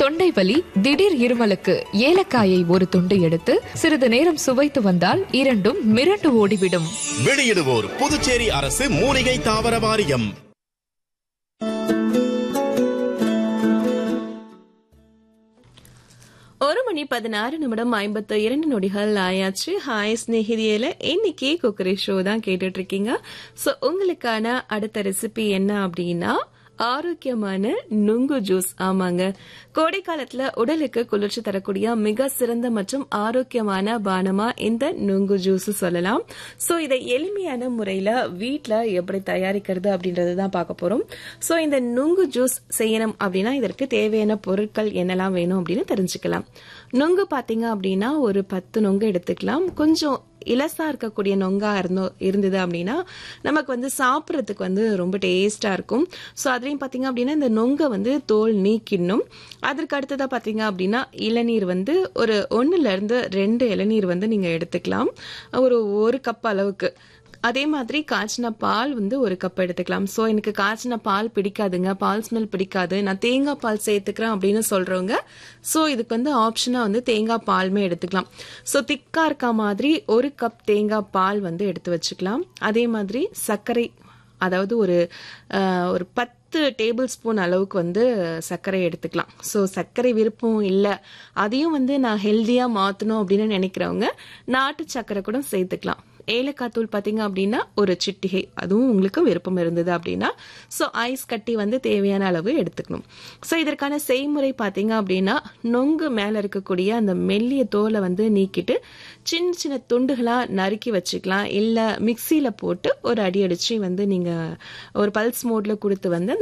தொண்டை வலி திடீர் இருமலுக்கு ஏலக்காயை ஒரு துண்டு எடுத்து சிறிது நேரம் சுவைத்து வந்தால் இரண்டும் மிரண்டு ஓடிவிடும் வெளியிடுவோர் புதுச்சேரி அரசு மூலிகை தாவர வாரியம் ஒரு மணி பதினாறு நிமிடம் ஐம்பத்து இரண்டு நொடிகள் ஆயாச்சு ஹாய் ஸ்நேகிதியில இன்னைக்கு குக்கரி ஷோ தான் கேட்டுட்டு இருக்கீங்க சோ உங்களுக்கான அடுத்த ரெசிபி என்ன அப்படின்னா ஆரோக்கியமான நுங்கு ஜூஸ் ஆமாங்க கோடை காலத்துல உடலுக்கு குளிர்ச்சி தரக்கூடிய மிக சிறந்த மற்றும் ஆரோக்கியமான பானமா இந்த நுங்கு ஜூஸ் சொல்லலாம் சோ இதை எளிமையான முறையில வீட்ல எப்படி தயாரிக்கிறது அப்படின்றது தான் பார்க்க போறோம் சோ இந்த நுங்கு ஜூஸ் செய்யணும் அப்படின்னா இதற்கு தேவையான பொருட்கள் என்னெல்லாம் வேணும் அப்படின்னு தெரிஞ்சுக்கலாம் நுங்கு பாத்தீங்க அப்படின்னா ஒரு பத்து நொங்கு எடுத்துக்கலாம் கொஞ்சம் இலசா இருக்கக்கூடிய நொங்கா இருந்தோ இருந்தது அப்படின்னா நமக்கு வந்து சாப்பிட்றதுக்கு வந்து ரொம்ப டேஸ்டா இருக்கும் ஸோ அதுலேயும் பார்த்தீங்க அப்படின்னா இந்த நொங்கை வந்து தோல் நீக்கிடணும் அதற்கு அடுத்ததாக பார்த்தீங்க அப்படின்னா இளநீர் வந்து ஒரு ஒன்றுல இருந்து ரெண்டு இளநீர் வந்து நீங்கள் எடுத்துக்கலாம் ஒரு ஒரு கப் அளவுக்கு அதே மாதிரி காய்ச்சின பால் வந்து ஒரு கப் எடுத்துக்கலாம் ஸோ எனக்கு காய்ச்சின பால் பிடிக்காதுங்க பால் ஸ்மெல் பிடிக்காது நான் தேங்காய் பால் சேர்த்துக்கிறேன் அப்படின்னு சொல்றவங்க ஸோ இதுக்கு வந்து ஆப்ஷனாக வந்து தேங்காய் பாலுமே எடுத்துக்கலாம் ஸோ திக்காக இருக்க மாதிரி ஒரு கப் தேங்காய் பால் வந்து எடுத்து வச்சுக்கலாம் அதே மாதிரி சர்க்கரை அதாவது ஒரு அஹ், ஒரு பத்து டேபிள் ஸ்பூன் அளவுக்கு வந்து சர்க்கரை எடுத்துக்கலாம் ஸோ சர்க்கரை விருப்பம் இல்லை அதையும் வந்து நான் ஹெல்த்தியாக மாற்றணும் அப்படின்னு நினைக்கிறவங்க நாட்டு சர்க்கரை கூட சேர்த்துக்கலாம் ஏலக்காய் தூள் பார்த்தீங்க அப்படின்னா ஒரு சிட்டிகை அதுவும் உங்களுக்கு விருப்பம் இருந்தது அப்படின்னா ஸோ ஐஸ் கட்டி வந்து தேவையான அளவு எடுத்துக்கணும் ஸோ இதற்கான செய்முறை பார்த்தீங்க அப்படின்னா நொங்கு மேலே இருக்கக்கூடிய அந்த மெல்லிய தோலை வந்து நீக்கிட்டு சின்ன சின்ன துண்டுகளாக நறுக்கி வச்சுக்கலாம் இல்லை மிக்சியில் போட்டு ஒரு அடி அடித்து வந்து நீங்கள் ஒரு பல்ஸ் மோடில் கொடுத்து வந்து அந்த